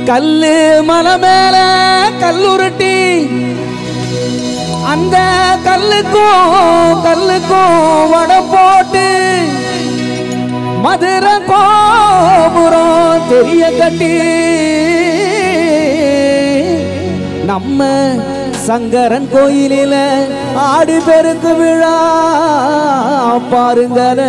கல்லு மலை மேல கல்லுருட்டி அந்த கல்லுக்கும் கல்லுக்கும் வட போட்டு மதுரை கோபுரம் தெரிய கட்டி நம்ம சங்கரன் கோயிலில ஆடி பெருக்கு விழா பாருங்கள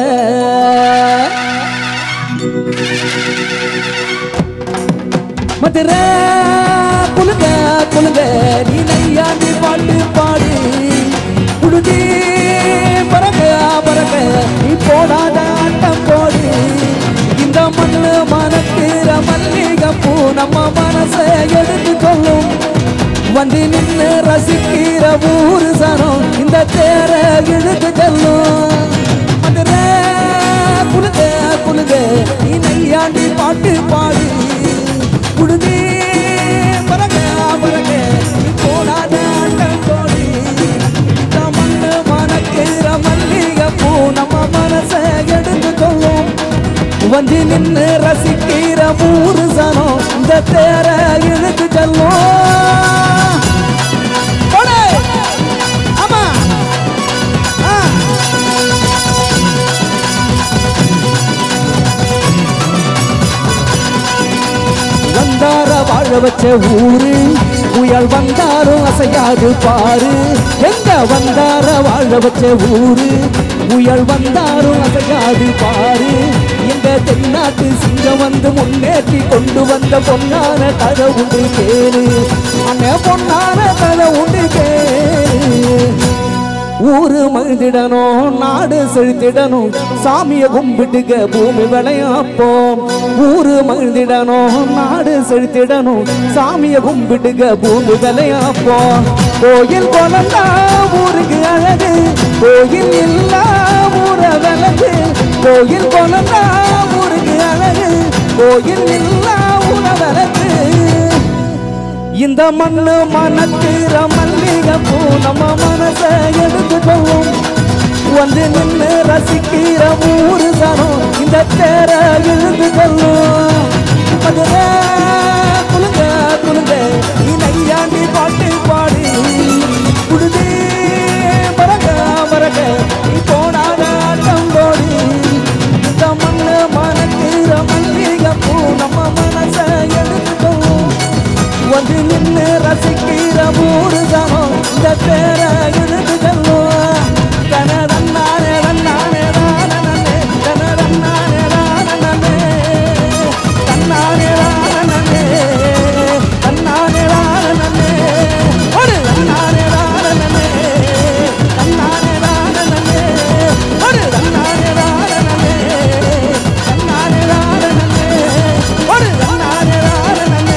மதுரை குலுங்க குலுங்க நீ நையாண்டி பாட்டு பாடு புழுதி பறக்க பறக்க நீ போடாத ஆட்டம் போடு இந்த மண்ணு மனக்கிற மல்லிகை பூ நம்ம மனசை எடுத்து கொள்ளும் வந்து நின்று ரசிக்கிற ஊரு சனம் இந்த தேர இழுத்து செல்லும் மதுரை குலுங்க குலுங்க நீ நையாண்டி பாட்டு பாடு புழுதி பறக்க பறக்க நீ போடாத ஆட்டம் போடு இந்த மண்ணு மணக்கிற மல்லிகை பூ நம்ம மனசை எடுத்து கொள்ளும் வந்து நின்று ரசிக்கிற ஊரு சனம் இந்த தேர இழுத்து செல்லும் போடு. ஆமா ஆ வந்தார வாழ வச்ச ஊரு புயல் வந்தாரும் அசையாது பாரு எங்க வந்தார வாழ வச்ச ஊரு புயல் வந்தாரும் அசையாது பாரு எங்க தென்னாட்டு சிங்கம் வந்து முன்னேற்றி கொண்டு வந்த பொன்னான கதை உண்டு கேளு அண்ணன் பொன்னான கதை உண்டு கேளு ஊரு மகிழ்ந்திடணும் நாடு செழித்திடணும் சாமிய கும்பிட்டுக்க பூமி விளையாப்போம் ஊரு மகிழ்ந்திடணும் நாடு செழித்திடணும் சாமிய கும்பிட்டுக்க பூமி விளையாப்போம் கோயில் குழந்தா ஊருக்கு அழகு கோயில் இல்லா ஊர விலகு கோயில் குழந்தா ஊருக்கு அழகு கோயில் இல்லா ஊர விலகு இந்த மண்ணு மனக்கிற மல்லிகை பூ நம்ம மனசை எடுத்து போவோம் வந்து நின்று ரசிக்கிற ஊரு சனம் இந்த தேர இழுத்து கொள்ளும் மதுரை குலுங்க குலுங்க நீ நையாண்டி பாட்டு பாடு குடுதே மறக்க மறக்க நீ போடாத ஆட்டம் போடு இந்த மண்ணு மனக்கிற மல்லிகை பூ நம்ம மனசை எடுத்து போவோம் வந்து நின்று ரசிக்கிற ஊரு சமம் இந்த பேர இழுத்து செல்லும் தனதன்னானே தன்னானே தானே தனதன்னானே தானே தன்னானே தானே தன்னானே தானே ஒரு தன்னானே தானே தன்னானே தானே ஒரு தன்னானே தானே தன்னானே தானே ஒரு தன்னானே தானே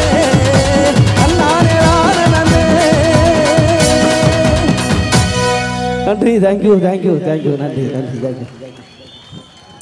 நன்றி தேங்க்யூ தேங்க்யூ தேங்க்யூ நன்றி நன்றி தேங்க்யூ